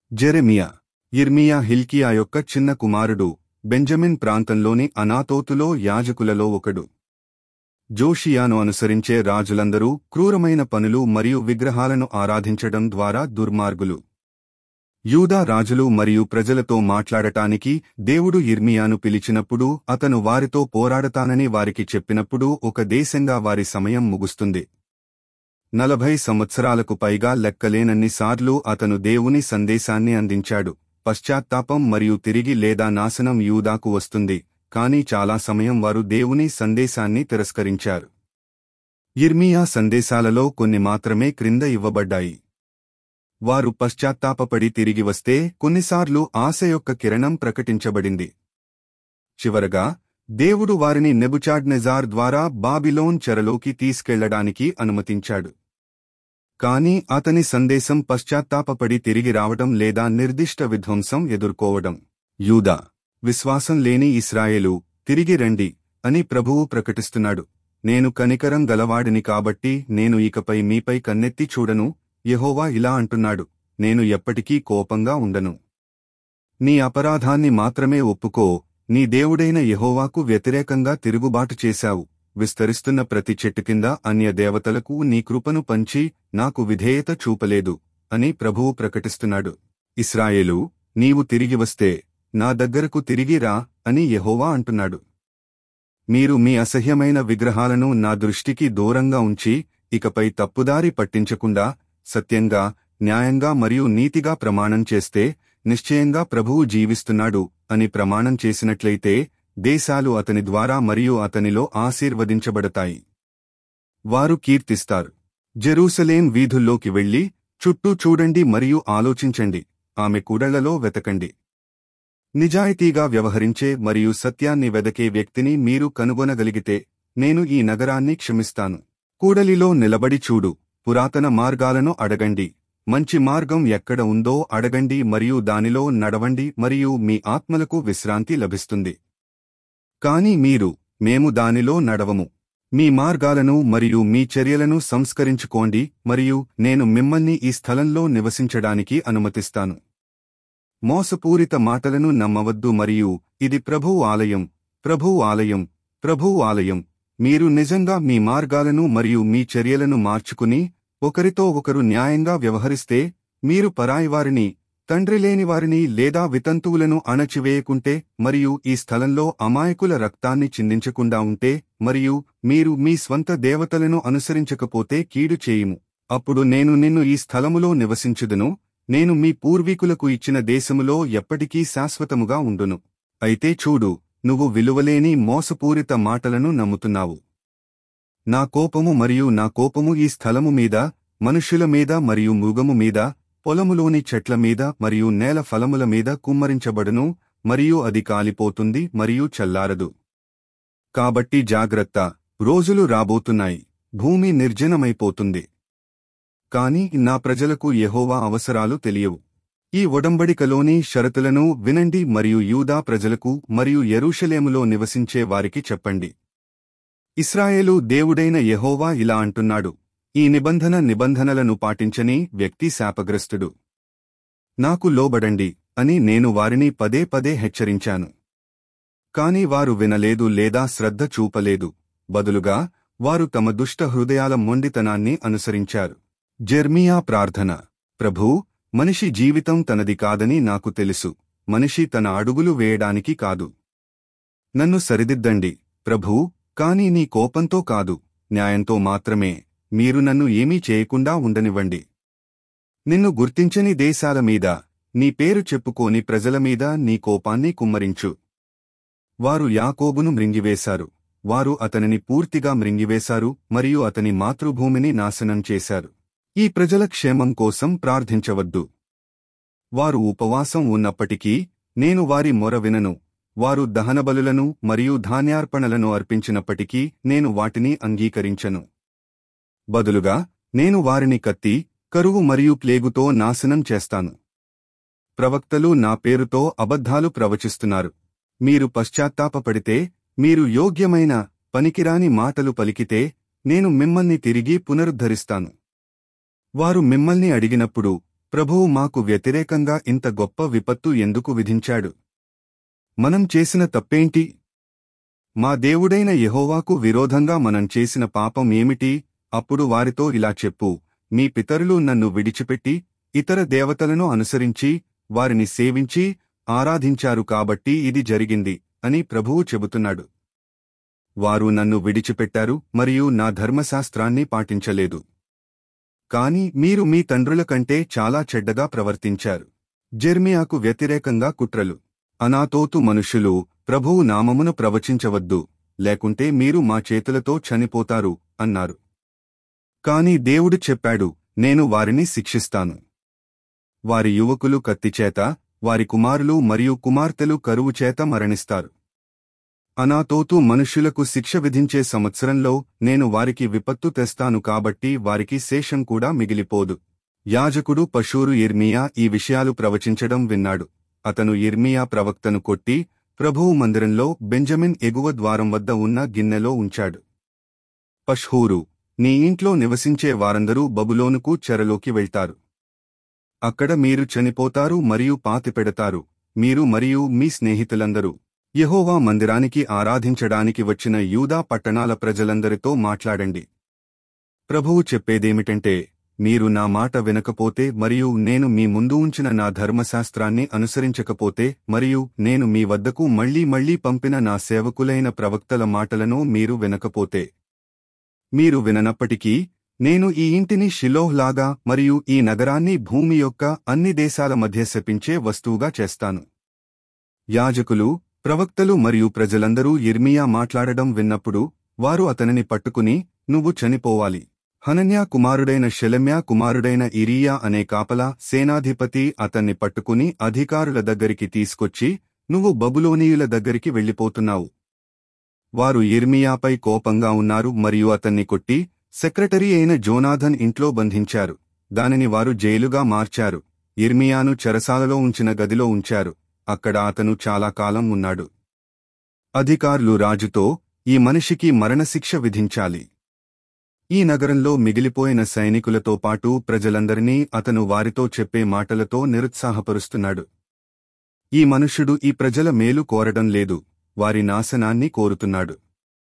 Jeremiah ఇర్మియా Hilkiah యొక్క చిన్న కుమారుడు బెంజమిన్ ప్రాంతంలోని అనాతోతులో యాజకులలో ఒకడు జోషియాను అనుసరించే రాజులందరూ క్రూరమైన పనులు మరియు విగ్రహాలను ఆరాధించడం ద్వారా దుర్మార్గులు యూదా రాజులు మరియు ప్రజలతో మాట్లాడటానికి దేవుడు ఇర్మియాను పిలిచినప్పుడు అతను వారితో పోరాడతానని వారికి చెప్పినప్పుడు ఒక దేశంగా వారి సమయం ముగుస్తుంది నలభై సంవత్సరాలకు పైగా లెక్కలేనన్నిసార్లు అతను దేవుని సందేశాన్ని అందించాడు పశ్చాత్తాపం మరియు తిరిగి లేదా నాశనం యూదాకు వస్తుంది కానీ చాలా సమయం వారు దేవుని సందేశాన్ని తిరస్కరించారు ఇర్మియా సందేశాలలో కొన్ని మాత్రమే క్రింద ఇవ్వబడ్డాయి వారు పశ్చాత్తాపపడి తిరిగి వస్తే కొన్నిసార్లు ఆశ యొక్క కిరణం ప్రకటించబడింది చివరగా దేవుడు వారిని నెబుచాడ్నెజార్ ద్వారా బాబిలోన్ చెరలోకి తీసుకెళ్లడానికి అనుమతించాడు కాని అతని సందేశం పశ్చాత్తాపపడి తిరిగి రావడం లేదా నిర్దిష్ట విధ్వంసం ఎదుర్కోవడం యూదా విశ్వాసం లేని ఇస్రాయేలు తిరిగి రండి అని ప్రభువు ప్రకటిస్తున్నాడు నేను కనికరం గలవాడిని కాబట్టి నేను ఇకపై మీపై కన్నెత్తి చూడను యెహోవా ఇలా అంటున్నాడు నేను ఎప్పటికీ కోపంగా ఉండను నీ అపరాధాన్ని మాత్రమే ఒప్పుకో నీ దేవుడైన యెహోవాకు వ్యతిరేకంగా తిరుగుబాటు చేశావు విస్తరిస్తున్న ప్రతి చెట్టు కింద అన్య దేవతలకు నీ కృపను పంచి నాకు విధేయత చూపలేదు అని ప్రభువు ప్రకటిస్తున్నాడు ఇస్రాయేలు నీవు తిరిగి వస్తే నా దగ్గరకు తిరిగి రా అని యెహోవా అంటున్నాడు మీరు మీ అసహ్యమైన విగ్రహాలను నా దృష్టికి దూరంగా ఉంచి ఇకపై తప్పుదారి పట్టించకుండా సత్యంగా న్యాయంగా మరియు నీతిగా ప్రమాణం చేస్తే నిశ్చయంగా ప్రభువు జీవిస్తున్నాడు అని ప్రమాణం చేసినట్లయితే దేశాలు అతని ద్వారా మరియు అతనిలో ఆశీర్వదించబడతాయి వారు కీర్తిస్తారు జెరూసలేం వీధుల్లోకి వెళ్లి చుట్టూ చూడండి మరియు ఆలోచించండి ఆమె కూడళ్లలో వెతకండి నిజాయితీగా వ్యవహరించే మరియు సత్యాన్ని వెదకే వ్యక్తిని మీరు కనుగొనగలిగితే నేను ఈ నగరాన్ని క్షమిస్తాను కూడలిలో నిలబడి చూడు పురాతన మార్గాలను అడగండి మంచి మార్గం ఎక్కడ ఉందో అడగండి మరియు దానిలో నడవండి మరియు మీ ఆత్మలకు విశ్రాంతి లభిస్తుంది కాని మీరు మేము దానిలో నడవము మీ మార్గాలను మరియు మీ చర్యలను సంస్కరించుకోండి మరియు నేను మిమ్మల్ని ఈ స్థలంలో నివసించడానికి అనుమతిస్తాను మోసపూరిత మాటలను నమ్మవద్దు మరియు ఇది ప్రభువు ఆలయం ప్రభువు ఆలయం ప్రభువు ఆలయం మీరు నిజంగా మీ మార్గాలను మరియు మీ చర్యలను మార్చుకుని ఒకరితో ఒకరు న్యాయంగా వ్యవహరిస్తే మీరు పరాయివారిని తండ్రి లేని వారిని లేదా వితంతువులను అణచివేయకుంటే మరియు ఈ స్థలంలో అమాయకుల రక్తాన్ని చిందించకుండా ఉంటే మరియు మీరు మీ స్వంత దేవతలను అనుసరించకపోతే కీడు చేయుము అప్పుడు నేను నిన్ను ఈ స్థలములో నివసించుదును నేను మీ పూర్వీకులకు ఇచ్చిన దేశములో ఎప్పటికీ శాశ్వతముగా ఉండును అయితే చూడు నువ్వు విలువలేని మోసపూరిత మాటలను నమ్ముతున్నావు నా కోపము మరియు నా కోపము ఈ స్థలము మీద మనుష్యుల మీద మరియు మృగము మీద పొలములోని చెట్ల మీద మరియు నేల ఫలముల మీద కుమ్మరించబడును మరియు అది కాలిపోతుంది మరియు చల్లారదు కాబట్టి జాగ్రత్త రోజులు రాబోతున్నాయి భూమి నిర్జనమైపోతుంది కాని నా ప్రజలకు యెహోవా అవసరాలు తెలియవు ఈ ఒడంబడికలోని షరతులను వినండి మరియు యూదా ప్రజలకు మరియు యెరూషలేములో నివసించే వారికి చెప్పండి ఇస్రాయేలు దేవుడైన యెహోవా ఇలా అంటున్నాడు ఈ నిబంధన నిబంధనలను పాటించని వ్యక్తి శాపగ్రస్తుడు నాకు లోబడండి అని నేను వారిని పదే పదే హెచ్చరించాను కాని వారు వినలేదు లేదా శ్రద్ధ చూపలేదు బదులుగా వారు తమ దుష్ట హృదయాల మొండితనాన్ని అనుసరించారు జెర్మియా ప్రార్థన ప్రభూ మనిషి జీవితం తనది కాదని నాకు తెలుసు మనిషి తన అడుగులు వేయడానికి కాదు నన్ను సరిదిద్దండి ప్రభూ కాని నీ కోపంతో కాదు న్యాయంతో మాత్రమే మీరు నన్ను ఏమీ చేయకుండా ఉండనివ్వండి నిన్ను గుర్తించని దేశాల మీద నీ పేరు చెప్పుకోని ప్రజల మీద నీ కోపాన్ని కుమ్మరించు వారు యాకోబును మృంగివేశారు వారు అతనిని పూర్తిగా మృంగివేశారు మరియు అతని మాతృభూమిని నాశనం చేశారు ఈ ప్రజల క్షేమం కోసం ప్రార్థించవద్దు వారు ఉపవాసం ఉన్నప్పటికీ నేను వారి మొర వినను వారు దహనబలులను మరియు ధాన్యార్పణలను అర్పించినప్పటికీ నేను వాటిని అంగీకరించను బదులుగా నేను వారిని కత్తి కరువు మరియు ప్లేగుతో నాశనం చేస్తాను ప్రవక్తలు నా పేరుతో అబద్ధాలు ప్రవచిస్తున్నారు మీరు పశ్చాత్తాపపడితే మీరు యోగ్యమైన పనికిరాని మాటలు పలికితే నేను మిమ్మల్ని తిరిగి పునరుద్ధరిస్తాను వారు మిమ్మల్ని అడిగినప్పుడు ప్రభువు మాకు వ్యతిరేకంగా ఇంత గొప్ప విపత్తు ఎందుకు విధించాడు మనం చేసిన తప్పేంటి మా దేవుడైన యెహోవాకు విరోధంగా మనం చేసిన పాపం ఏమిటి అప్పుడు వారితో ఇలా చెప్పు మీ పితరులు నన్ను విడిచిపెట్టి ఇతర దేవతలను అనుసరించి వారిని సేవించి ఆరాధించారు కాబట్టి ఇది జరిగింది అని ప్రభువు చెబుతున్నాడు వారు నన్ను విడిచిపెట్టారు మరియు నా ధర్మశాస్త్రాన్ని పాటించలేదు కాని మీరు మీ తండ్రుల కంటే చాలా చెడ్డగా ప్రవర్తించారు జెర్మియాకు వ్యతిరేకంగా కుట్రలు అనాతోతు మనుషులు ప్రభువు నామమును ప్రవచించవద్దు లేకుంటే మీరు మా చేతులతో చనిపోతారు అన్నారు కాని దేవుడు చెప్పాడు నేను వారిని శిక్షిస్తాను వారి యువకులు కత్తిచేత వారి కుమారులు మరియు కుమార్తెలు కరువు చేత మరణిస్తారు అనాతోతు మనుష్యులకు శిక్ష విధించే సంవత్సరంలో నేను వారికి విపత్తు తెస్తాను కాబట్టి వారికి శేషం కూడా మిగిలిపోదు యాజకుడు పశూరు ఇర్మియా ఈ విషయాలు ప్రవచించడం విన్నాడు అతను ఇర్మియా ప్రవక్తను కొట్టి ప్రభువు మందిరంలో బెంజమిన్ ఎగువ ద్వారం వద్ద ఉన్న గిన్నెలో ఉంచాడు పష్హూరు నీ ఇంట్లో నివసించే వారందరూ బబులోనుకు చెరలోకి వెళ్తారు అక్కడ మీరు చనిపోతారు మరియు పాతిపెడతారు మీరు మరియు మీ స్నేహితులందరూ యెహోవా మందిరానికి ఆరాధించడానికి వచ్చిన యూదా పట్టణాల ప్రజలందరితో మాట్లాడండి ప్రభువు చెప్పేదేమిటంటే మీరు నా మాట వినకపోతే మరియు నేను మీ ముందు ఉంచిన నా ధర్మశాస్త్రాన్ని అనుసరించకపోతే మరియు నేను మీ వద్దకు మళ్లీ మళ్లీ పంపిన నా సేవకులైన ప్రవక్తల మాటలను మీరు వినకపోతే మీరు విననప్పటికీ నేను ఈ ఇంటిని షిలోహ్లాగా మరియు ఈ నగరాన్ని భూమి యొక్క అన్ని దేశాల మధ్య శపించే వస్తువుగా చేస్తాను యాజకులు ప్రవక్తలు మరియు ప్రజలందరూ ఇర్మియా మాట్లాడడం విన్నప్పుడు వారు అతనిని పట్టుకుని నువ్వు చనిపోవాలి హనన్యా కుమారుడైన షెలెమ్యా కుమారుడైన ఇరియా అనే కాపలా సేనాధిపతి అతన్ని పట్టుకుని అధికారుల దగ్గరికి తీసుకొచ్చి నువ్వు బబులోనీయుల దగ్గరికి వెళ్ళిపోతున్నావు వారు ఇర్మియాపై కోపంగా ఉన్నారు మరియు అతన్ని కొట్టి సెక్రటరీ అయిన జోనాథన్ ఇంట్లో బంధించారు దానిని వారు జైలుగా మార్చారు ఇర్మియాను చెరసాలలో ఉంచిన గదిలో ఉంచారు అక్కడ అతను చాలా కాలం ఉన్నాడు అధికారులు రాజుతో ఈ మనిషికి మరణశిక్ష విధించాలి ఈ నగరంలో మిగిలిపోయిన సైనికులతో పాటు ప్రజలందరినీ అతను వారితో చెప్పే మాటలతో నిరుత్సాహపరుస్తున్నాడు ఈ మనుష్యుడు ఈ ప్రజల మేలు కోరడం లేదు వారి నాశనాన్ని కోరుతున్నాడు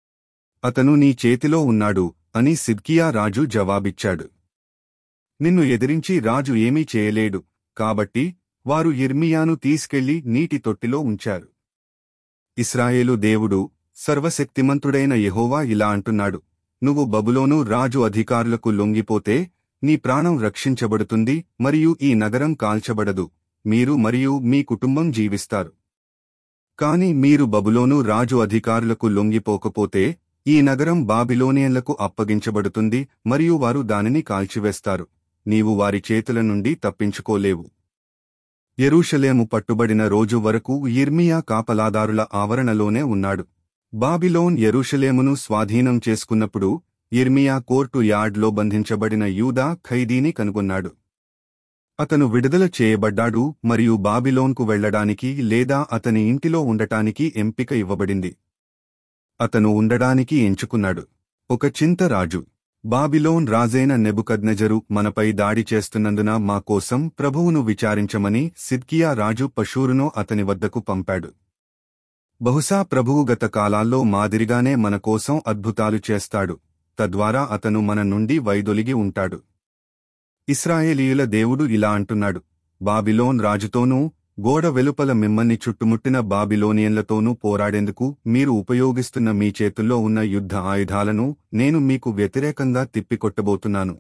అతను నీ చేతిలో ఉన్నాడు అని సిద్కియా రాజు జవాబిచ్చాడు నిన్ను ఎదిరించి రాజు ఏమీ చేయలేడు కాబట్టి వారు ఇర్మియాను తీసుకెళ్లి నీటి తొట్టిలో ఉంచారు ఇస్రాయేలు దేవుడు సర్వశక్తిమంతుడైన యెహోవా ఇలా అంటున్నాడు నువ్వు బబులోను రాజు అధికారులకు లొంగిపోతే నీ ప్రాణం రక్షించబడుతుంది మరియు ఈ నగరం కాల్చబడదు మీరు మరియు మీ కుటుంబం జీవిస్తారు కాని మీరు బబులోను రాజు అధికారులకు లొంగిపోకపోతే ఈ నగరం బాబిలోనియన్లకు అప్పగించబడుతుంది మరియు వారు దానిని కాల్చివేస్తారు నీవు వారి చేతుల నుండి తప్పించుకోలేవు యెరూషలేము పట్టుబడిన రోజు వరకు ఇర్మియా కాపలాదారుల ఆవరణలోనే ఉన్నాడు బాబిలోన్ యెరూషలేమును స్వాధీనం చేసుకున్నప్పుడు ఇర్మియా కోర్టు యార్డ్లో బంధించబడిన యూదా ఖైదీని కనుగొన్నాడు అతను విడుదల చేయబడ్డాడు మరియు బాబిలోన్కు వెళ్లడానికి లేదా అతని ఇంటిలో ఉండటానికి ఎంపిక ఇవ్వబడింది అతను ఉండడానికి ఎంచుకున్నాడు ఒక చింత రాజు బాబిలోన్ రాజైన నెబుకద్నెజరు మనపై దాడి చేస్తున్నందున మా కోసం ప్రభువును విచారించమని సిద్కియా రాజు పశూరును అతని వద్దకు పంపాడు బహుశా ప్రభువు గత కాలాల్లో మాదిరిగానే మన కోసం అద్భుతాలు చేస్తాడు తద్వారా అతను మన నుండి వైదొలిగి ఉంటాడు ఇస్రాయేలీయుల దేవుడు ఇలా అంటున్నాడు బాబిలోన్ రాజుతోనూ గోడ వెలుపల మిమ్మల్ని చుట్టుముట్టిన బాబిలోనియన్లతోనూ పోరాడేందుకు మీరు ఉపయోగిస్తున్న మీ చేతుల్లో ఉన్న యుద్ధ ఆయుధాలను నేను మీకు వ్యతిరేకంగా తిప్పికొట్టబోతున్నాను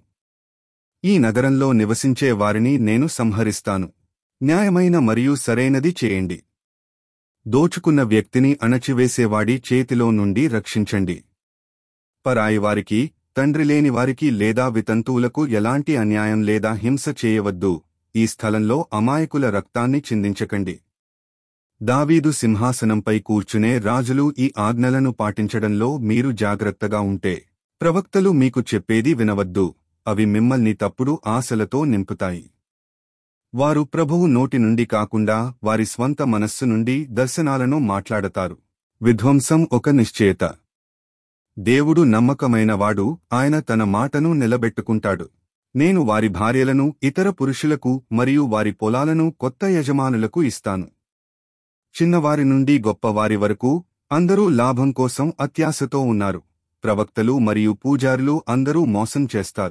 ఈ నగరంలో నివసించే వారిని నేను సంహరిస్తాను న్యాయమైన మరియు సరైనది చేయండి దోచుకున్న వ్యక్తిని అణచివేసేవాడి చేతిలో నుండి రక్షించండి పరాయివారికి తండ్రి లేని వారికి లేదా వితంతువులకు ఎలాంటి అన్యాయం లేదా హింస చేయవద్దు ఈ స్థలంలో అమాయకుల రక్తాన్ని చిందించకండి దావీదు సింహాసనంపై కూర్చునే రాజులు ఈ ఆజ్ఞలను పాటించడంలో మీరు జాగ్రత్తగా ఉంటే ప్రవక్తలు మీకు చెప్పేది వినవద్దు అవి మిమ్మల్ని తప్పుడు ఆశలతో నింపుతాయి వారు ప్రభువు నోటి నుండి కాకుండా వారి స్వంత మనస్సు నుండి దర్శనాలను మాట్లాడతారు విధ్వంసం ఒక నిశ్చయత దేవుడు నమ్మకమైనవాడు ఆయన తన మాటను నిలబెట్టుకుంటాడు నేను వారి భార్యలను ఇతర పురుషులకు మరియు వారి పొలాలను కొత్త యజమానులకు ఇస్తాను చిన్నవారి నుండి గొప్పవారి వరకు అందరూ లాభం కోసం అత్యాశతో ఉన్నారు ప్రవక్తలు మరియు పూజారులు అందరూ మోసం చేస్తారు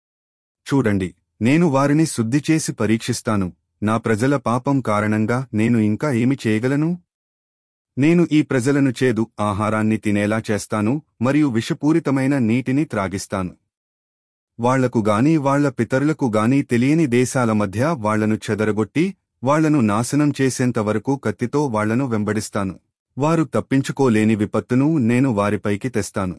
చూడండి నేను వారిని శుద్ధి చేసి పరీక్షిస్తాను నా ప్రజల పాపం కారణంగా నేను ఇంకా ఏమి చేయగలను నేను ఈ ప్రజలను చేదు ఆహారాన్ని తినేలా చేస్తాను మరియు విషపూరితమైన నీటిని త్రాగిస్తాను వాళ్లకు గాని వాళ్ల పితరులకు గాని తెలియని దేశాల మధ్య వాళ్లను చెదరగొట్టి వాళ్లను నాశనం చేసేంతవరకు కత్తితో వాళ్లను వెంబడిస్తాను వారు తప్పించుకోలేని విపత్తును నేను వారిపైకి తెస్తాను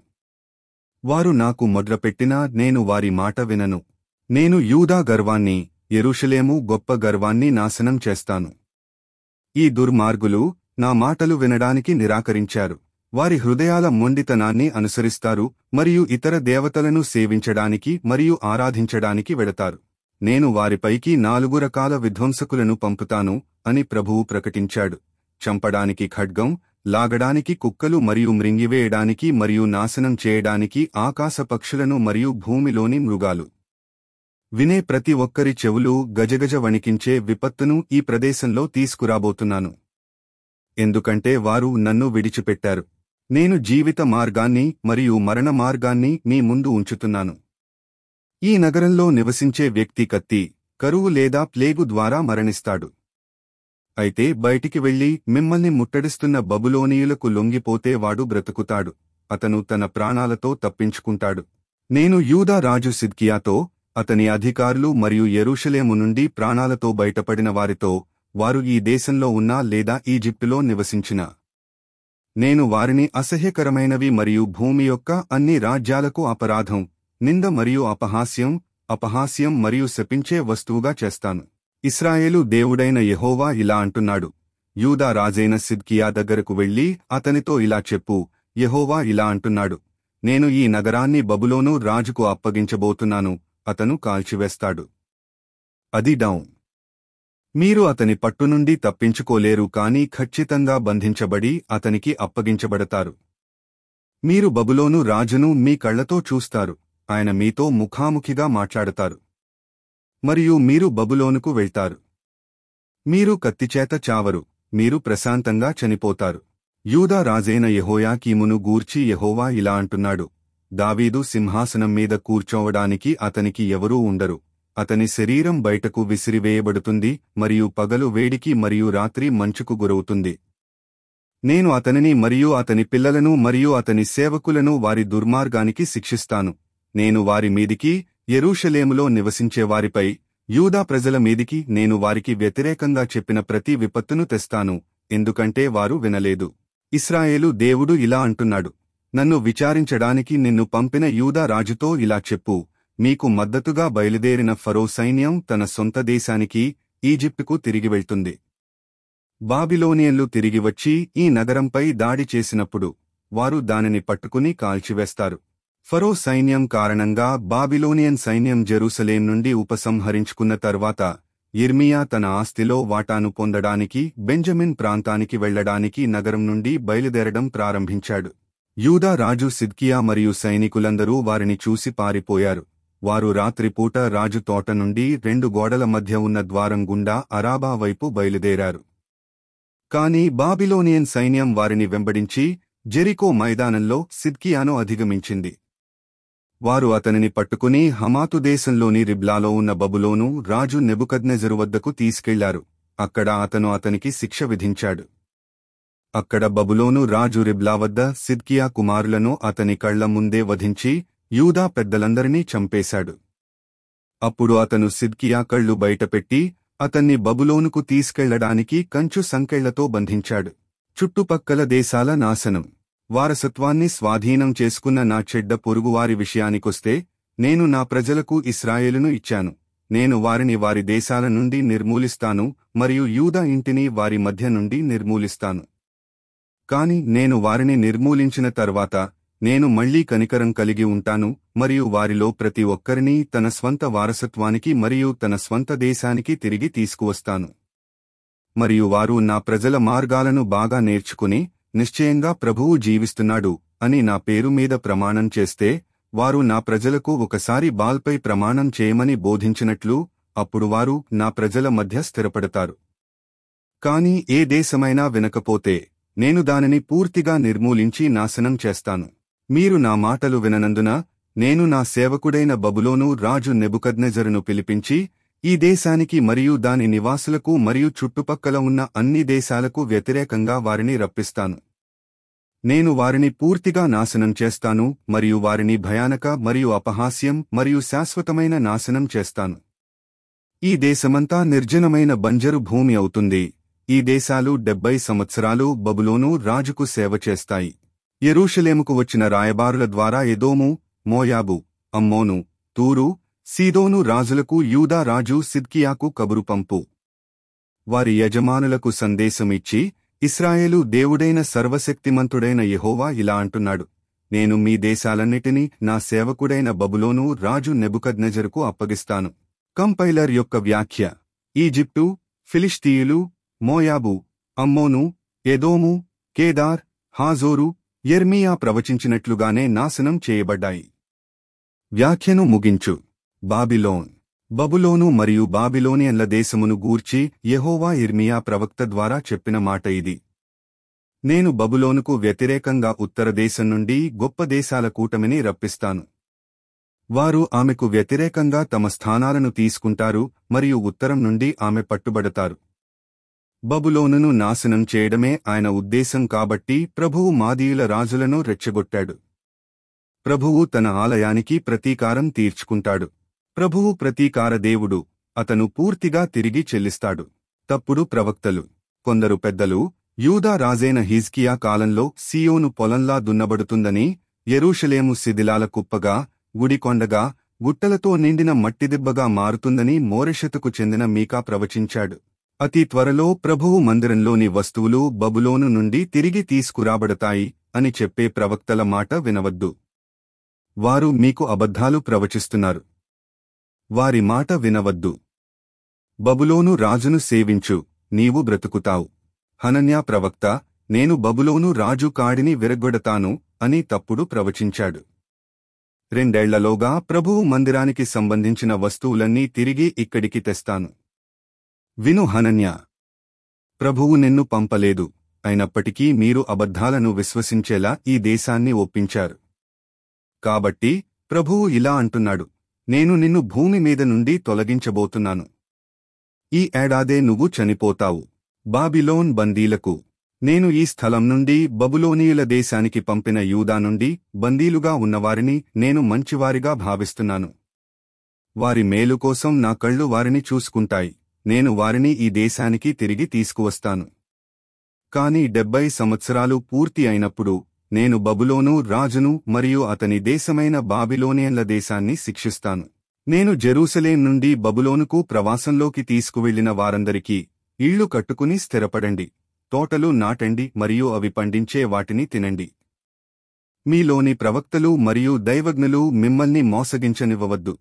వారు నాకు మొడ్రపెట్టినా నేను వారి మాట వినను నేను యూదా గర్వాన్ని యెరూషలేము గొప్ప గర్వాన్ని నాశనం చేస్తాను ఈ దుర్మార్గులు నా మాటలు వినడానికి నిరాకరించారు వారి హృదయాల మొండితనాన్ని అనుసరిస్తారు మరియు ఇతర దేవతలను సేవించడానికి మరియు ఆరాధించడానికి వెడతారు నేను వారిపైకి నాలుగు రకాల విధ్వంసకులను పంపుతాను అని ప్రభువు ప్రకటించాడు చంపడానికి ఖడ్గం లాగడానికి కుక్కలు మరియు మృంగివేయడానికి మరియు నాశనం చేయడానికి ఆకాశ పక్షులను మరియు భూమిలోని మృగాలు వినే ప్రతి ఒక్కరి చెవులు గజగజ వణికించే విపత్తును ఈ ప్రదేశంలో తీసుకురాబోతున్నాను ఎందుకంటే వారు నన్ను విడిచిపెట్టారు నేను జీవిత మార్గాన్ని మరియు మరణ మార్గాన్ని మీ ముందు ఉంచుతున్నాను ఈ నగరంలో నివసించే వ్యక్తి కత్తి కరువు లేదా ప్లేగు ద్వారా మరణిస్తాడు అయితే బయటికి వెళ్లి మిమ్మల్ని ముట్టడిస్తున్న బబులోనీయులకు లొంగిపోతే వాడు బ్రతుకుతాడు అతను తన ప్రాణాలతో తప్పించుకుంటాడు నేను యూదా రాజు సిద్కియాతో అతని అధికారులు మరియు యెరూషలేము నుండి ప్రాణాలతో బయటపడిన వారితో వారు ఈ దేశంలో ఉన్నా లేదా ఈజిప్టులో నివసించినా నేను వారిని అసహ్యకరమైనవి మరియు భూమి యొక్క అన్ని రాజ్యాలకు అపరాధం నింద మరియు అపహాస్యం అపహాస్యం మరియు శపించే వస్తువుగా చేస్తాను ఇస్రాయేలు దేవుడైన యెహోవా ఇలా అంటున్నాడు యూదా రాజైన సిద్కియా దగ్గరకు వెళ్లి అతనితో ఇలా చెప్పు యెహోవా ఇలా అంటున్నాడు నేను ఈ నగరాన్ని బబులోను రాజుకు అప్పగించబోతున్నాను అతను కాల్చివేస్తాడు అది డౌన్ మీరు అతని పట్టు నుండి తప్పించుకోలేరు కాని ఖచ్చితంగా బంధించబడి అతనికి అప్పగించబడతారు మీరు బబులోను రాజును మీ కళ్లతో చూస్తారు ఆయన మీతో ముఖాముఖిగా మాట్లాడతారు మరియు మీరు బబులోనుకు వెళ్తారు మీరు కత్తిచేత చావరు మీరు ప్రశాంతంగా చనిపోతారు యూదా రాజైన యెహోయాకీమును గూర్చి యెహోవా ఇలా అంటున్నాడు దావీదు సింహాసనం మీద కూర్చోవడానికి అతనికి ఎవరూ ఉండరు అతని శరీరం బయటకు విసిరివేయబడుతుంది మరియు పగలు వేడికి మరియు రాత్రి మంచుకు గురవుతుంది నేను అతనిని మరియు అతని పిల్లలను మరియు అతని సేవకులను వారి దుర్మార్గానికి శిక్షిస్తాను నేను వారి మీదికి యెరూషలేములో నివసించే వారిపై యూదా ప్రజల మీదికి నేను వారికి వ్యతిరేకంగా చెప్పిన ప్రతి విపత్తును తెస్తాను ఎందుకంటే వారు వినలేదు ఇస్రాయేలు దేవుడు ఇలా అంటున్నాడు నన్ను విచారించడానికి నిన్ను పంపిన యూదా రాజుతో ఇలా చెప్పు మీకు మద్దతుగా బయలుదేరిన ఫరో సైన్యం తన సొంత దేశానికి ఈజిప్టుకు తిరిగి వెళ్తుంది బాబిలోనియన్లు తిరిగి వచ్చి ఈ నగరంపై దాడి చేసినప్పుడు వారు దానిని పట్టుకుని కాల్చివేస్తారు ఫరో సైన్యం కారణంగా బాబిలోనియన్ సైన్యం జెరూసలేం నుండి ఉపసంహరించుకున్న తర్వాత ఇర్మియా తన ఆస్తిలో వాటాను పొందడానికి బెంజమిన్ ప్రాంతానికి వెళ్లడానికి నగరం నుండి బయలుదేరడం ప్రారంభించాడు యూదా రాజు సిద్కియా మరియు సైనికులందరూ వారిని చూసి పారిపోయారు వారు రాత్రిపూట రాజు తోట నుండి రెండు గోడల మధ్య ఉన్న ద్వారం గుండా అరాబా వైపు బయలుదేరారు కాని బాబిలోనియన్ సైన్యం వారిని వెంబడించి జెరికో మైదానంలో సిద్కియాను అధిగమించింది వారు అతనిని పట్టుకుని హమాతు దేశంలోని రిబ్లాలో ఉన్న బబులోను రాజు నెబుకద్నెజరు వద్దకు తీసుకెళ్లారు అక్కడ అతను అతనికి శిక్ష విధించాడు అక్కడ బబులోను రాజు రిబ్లా వద్ద సిద్కియా కుమారులను అతని కళ్ల ముందే వధించి యూదా పెద్దలందరినీ చంపేశాడు అప్పుడు అతను సిద్కియా కళ్ళు బయటపెట్టి అతన్ని బబులోనుకు తీసుకెళ్లడానికి కంచు సంకెళ్లతో బంధించాడు చుట్టుపక్కల దేశాల నాశనం వారసత్వాన్ని స్వాధీనం చేసుకున్న నా చెడ్డ పొరుగువారి విషయానికొస్తే నేను నా ప్రజలకు ఇస్రాయేలును ఇచ్చాను నేను వారిని వారి దేశాల నుండి నిర్మూలిస్తాను మరియు యూదా ఇంటిని వారి మధ్య నుండి నిర్మూలిస్తాను కాని నేను వారిని నిర్మూలించిన తర్వాత నేను మళ్లీ కనికరం కలిగి ఉంటాను మరియు వారిలో ప్రతి ఒక్కరినీ తన స్వంత వారసత్వానికి మరియు తన స్వంత దేశానికి తిరిగి తీసుకువస్తాను మరియు వారు నా ప్రజల మార్గాలను బాగా నేర్చుకుని నిశ్చయంగా ప్రభువు జీవిస్తున్నాడు అని నా పేరు మీద ప్రమాణం చేస్తే వారు నా ప్రజలకు ఒకసారి బాల్పై ప్రమాణం చేయమని బోధించినట్లు అప్పుడు వారు నా ప్రజల మధ్య స్థిరపడతారు కాని ఏ దేశమైనా వినకపోతే నేను దానిని పూర్తిగా నిర్మూలించి నాశనం చేస్తాను మీరు నా మాటలు విననందున నేను నా సేవకుడైన బబులోను రాజు నెబుకద్నెజరును పిలిపించి ఈ దేశానికి మరియు దాని నివాసులకు మరియు చుట్టుపక్కల ఉన్న అన్ని దేశాలకు వ్యతిరేకంగా వారిని రప్పిస్తాను నేను వారిని పూర్తిగా నాశనం చేస్తాను మరియు వారిని భయానక మరియు అపహాస్యం మరియు శాశ్వతమైన నాశనం చేస్తాను ఈ దేశమంతా నిర్జనమైన బంజరు భూమి అవుతుంది ఈ దేశాలు డెబ్బై సంవత్సరాలు బబులోను రాజుకు సేవ చేస్తాయి యెరూషలేముకు వచ్చిన రాయబారుల ద్వారా ఎదోము మోయాబు అమ్మోను తూరు సీదోను రాజులకు యూదా రాజు సిద్కియాకు కబురు పంపు వారి యజమానులకు సందేశమిచ్చి ఇస్రాయేలు దేవుడైన సర్వశక్తిమంతుడైన యెహోవా ఇలా అంటున్నాడు నేను మీ దేశాలన్నిటినీ నా సేవకుడైన బబులోను రాజు నెబుకద్నెజరుకు అప్పగిస్తాను కంపైలర్ యొక్క వ్యాఖ్య ఈజిప్టు ఫిలిష్తీయులు మోయాబు అమ్మోను ఎదోము కేదార్ హాజోరు యెర్మియా ప్రవచించినట్లుగానే నాశనం చేయబడ్డాయి వ్యాఖ్యను ముగించు బాబిలోన్ బబులోను మరియు బాబిలోనియన్ల దేశమును గూర్చి యెహోవా ఇర్మియా ప్రవక్త ద్వారా చెప్పిన మాట ఇది నేను బబులోనుకు వ్యతిరేకంగా ఉత్తర దేశం నుండి గొప్ప దేశాల కూటమిని రప్పిస్తాను వారు ఆమెకు వ్యతిరేకంగా తమ స్థానాలను తీసుకుంటారు మరియు ఉత్తరం నుండి ఆమె పట్టుబడతారు బబులోనును నాశనం చేయడమే ఆయన ఉద్దేశం కాబట్టి ప్రభువు మాదీయుల రాజులను రెచ్చగొట్టాడు ప్రభువు తన ఆలయానికి ప్రతీకారం తీర్చుకుంటాడు ప్రభువు ప్రతీకార దేవుడు అతను పూర్తిగా తిరిగి చెల్లిస్తాడు తప్పుడు ప్రవక్తలు కొందరు పెద్దలు యూదా రాజైన హిజ్కియా కాలంలో సియోను పొలంలా దున్నబడుతుందని యెరూషలేము శిథిలాల కుప్పగా గుడికొండగా గుట్టలతో నిండిన మట్టిదిబ్బగా మారుతుందని మోరెషతుకు చెందిన మీకా ప్రవచించాడు అతి త్వరలో ప్రభువు మందిరంలోని వస్తువులు బబులోను నుండి తిరిగి తీసుకురాబడతాయి అని చెప్పే ప్రవక్తల మాట వినవద్దు వారు మీకు అబద్ధాలు ప్రవచిస్తున్నారు వారి మాట వినవద్దు బబులోను రాజును సేవించు నీవు బ్రతుకుతావు హనన్యా ప్రవక్త నేను బబులోను రాజు కాడిని విరగొడతాను అని తప్పుడు ప్రవచించాడు రెండేళ్లలోగా ప్రభువు మందిరానికి సంబంధించిన వస్తువులన్నీ తిరిగి ఇక్కడికి తెస్తాను విను హనన్యా ప్రభువు నిన్ను పంపలేదు అయినప్పటికీ మీరు అబద్ధాలను విశ్వసించేలా ఈ దేశాన్ని ఒప్పించారు కాబట్టి ప్రభువు ఇలా అంటున్నాడు నేను నిన్ను భూమి మీద నుండి తొలగించబోతున్నాను ఈ ఏడాదే నువ్వు చనిపోతావు బాబిలోన్ బందీలకు నేను ఈ స్థలం నుండి బబులోనీయుల దేశానికి పంపిన యూదా నుండి బందీలుగా ఉన్నవారిని నేను మంచివారిగా భావిస్తున్నాను వారి మేలు కోసం నా కళ్ళు వారిని చూసుకుంటాయి నేను వారిని ఈ దేశానికి తిరిగి తీసుకువస్తాను కాని డెబ్బై సంవత్సరాలు పూర్తి అయినప్పుడు నేను బబులోను రాజును మరియు అతని దేశమైన బాబిలోనియన్ల దేశాన్ని శిక్షిస్తాను నేను జెరూసలేం నుండి బబులోనుకు ప్రవాసంలోకి తీసుకువెళ్లిన వారందరికీ ఇళ్లు కట్టుకుని స్థిరపడండి తోటలు నాటండి మరియు అవి పండించే వాటిని తినండి మీలోని ప్రవక్తలు మరియు దైవజ్ఞులు మిమ్మల్ని మోసగించనివ్వవద్దు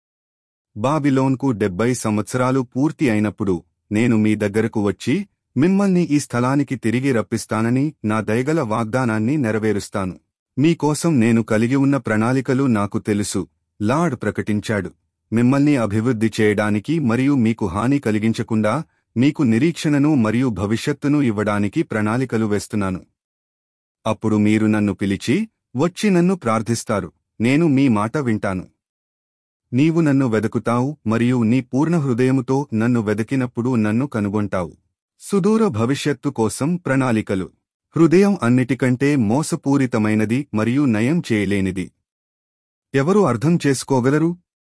బాబిలోన్కు డెబ్బై సంవత్సరాలు పూర్తి అయినప్పుడు నేను మీ దగ్గరకు వచ్చి మిమ్మల్ని ఈ స్థలానికి తిరిగి రప్పిస్తానని నా దయగల వాగ్దానాన్ని నెరవేరుస్తాను మీకోసం నేను కలిగి ఉన్న ప్రణాళికలు నాకు తెలుసు లార్డ్ ప్రకటించాడు మిమ్మల్ని అభివృద్ధి చేయడానికి మరియు మీకు హాని కలిగించకుండా మీకు నిరీక్షణను మరియు భవిష్యత్తును ఇవ్వడానికి ప్రణాళికలు వేస్తున్నాను అప్పుడు మీరు నన్ను పిలిచి వచ్చి నన్ను ప్రార్థిస్తారు నేను మీ మాట వింటాను నీవు నన్ను వెదకుతావు మరియు నీ పూర్ణ హృదయముతో నన్ను వెదకినప్పుడు నన్ను కనుగొంటావు సుదూర భవిష్యత్తు కోసం ప్రణాళికలు హృదయం అన్నిటికంటే మోసపూరితమైనది మరియు నయం చేయలేనిది ఎవరు అర్థం చేసుకోగలరు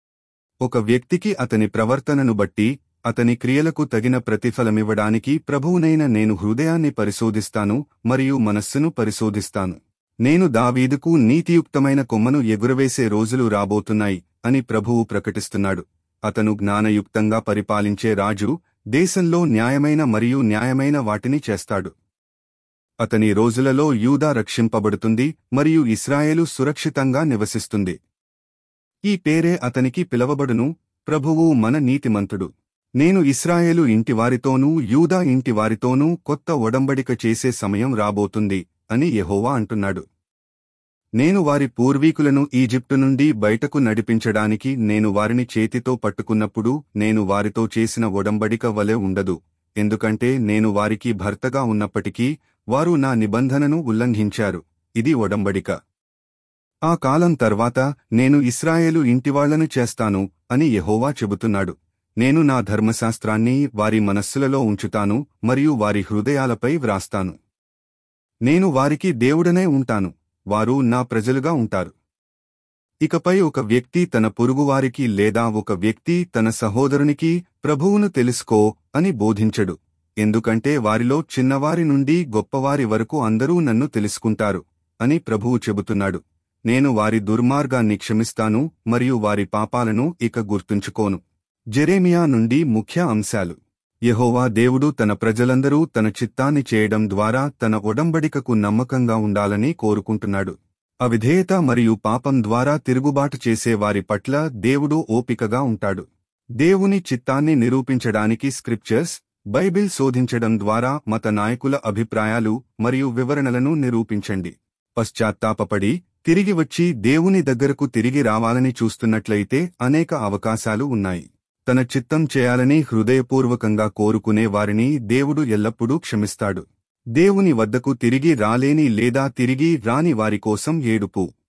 ఒక వ్యక్తికి అతని ప్రవర్తనను బట్టి అతని క్రియలకు తగిన ప్రతిఫలమివ్వడానికి ప్రభువునైన నేను హృదయాన్ని పరిశోధిస్తాను మరియు మనస్సును పరిశోధిస్తాను నేను దావీదుకు నీతియుక్తమైన కొమ్మను ఎగురవేసే రోజులు రాబోతున్నాయి అని ప్రభువు ప్రకటిస్తున్నాడు అతను జ్ఞానయుక్తంగా పరిపాలించే రాజు దేశంలో న్యాయమైన మరియు న్యాయమైన వాటిని చేస్తాడు అతని రోజులలో యూదా రక్షింపబడుతుంది మరియు ఇస్రాయేలు సురక్షితంగా నివసిస్తుంది ఈ పేరే అతనికి పిలవబడును ప్రభువు మన నీతిమంతుడు నేను ఇస్రాయేలు ఇంటివారితోనూ యూదా ఇంటివారితోనూ కొత్త ఒడంబడిక చేసే సమయం రాబోతుంది అని యెహోవా అంటున్నాడు నేను వారి పూర్వీకులను ఈజిప్టు నుండి బయటకు నడిపించడానికి నేను వారిని చేతితో పట్టుకున్నప్పుడు నేను వారితో చేసిన ఒడంబడిక వలె ఉండదు ఎందుకంటే నేను వారికి భర్తగా ఉన్నప్పటికీ వారు నా నిబంధనను ఉల్లంఘించారు ఇది ఒడంబడిక ఆ కాలం తర్వాత నేను ఇస్రాయేలు ఇంటివాళ్లను చేస్తాను అని యెహోవా చెబుతున్నాడు నేను నా ధర్మశాస్త్రాన్ని వారి మనస్సులలో ఉంచుతాను మరియు వారి హృదయాలపై వ్రాస్తాను నేను వారికి దేవుడనే ఉంటాను వారు నా ప్రజలుగా ఉంటారు ఇకపై ఒక వ్యక్తి తన పొరుగువారికి లేదా ఒక వ్యక్తి తన సహోదరునికి ప్రభువును తెలుసుకో అని బోధించడు ఎందుకంటే వారిలో చిన్నవారి నుండి గొప్పవారి వరకు అందరూ నన్ను తెలుసుకుంటారు అని ప్రభువు చెబుతున్నాడు నేను వారి దుర్మార్గాన్ని క్షమిస్తాను మరియు వారి పాపాలను ఇక గుర్తుంచుకోను జెరేమియా నుండి ముఖ్య అంశాలు యెహోవా దేవుడు తన ప్రజలందరూ తన చిత్తాన్ని చేయడం ద్వారా తన ఒడంబడికకు నమ్మకంగా ఉండాలని కోరుకుంటున్నాడు అవిధేయత మరియు పాపం ద్వారా తిరుగుబాటు చేసే వారి పట్ల దేవుడు ఓపికగా ఉంటాడు దేవుని చిత్తాన్ని నిరూపించడానికి స్క్రిప్చర్స్ బైబిల్ శోధించడం ద్వారా మత నాయకుల అభిప్రాయాలు మరియు వివరణలను నిరూపించండి పశ్చాత్తాపపడి తిరిగి వచ్చి దేవుని దగ్గరకు తిరిగి రావాలని చూస్తున్నట్లయితే అనేక అవకాశాలు ఉన్నాయి తన చిత్తం చేయాలని హృదయపూర్వకంగా కోరుకునే వారిని దేవుడు ఎల్లప్పుడూ క్షమిస్తాడు దేవుని వద్దకు తిరిగి రాలేని లేదా తిరిగి రాని వారి కోసం ఏడుపు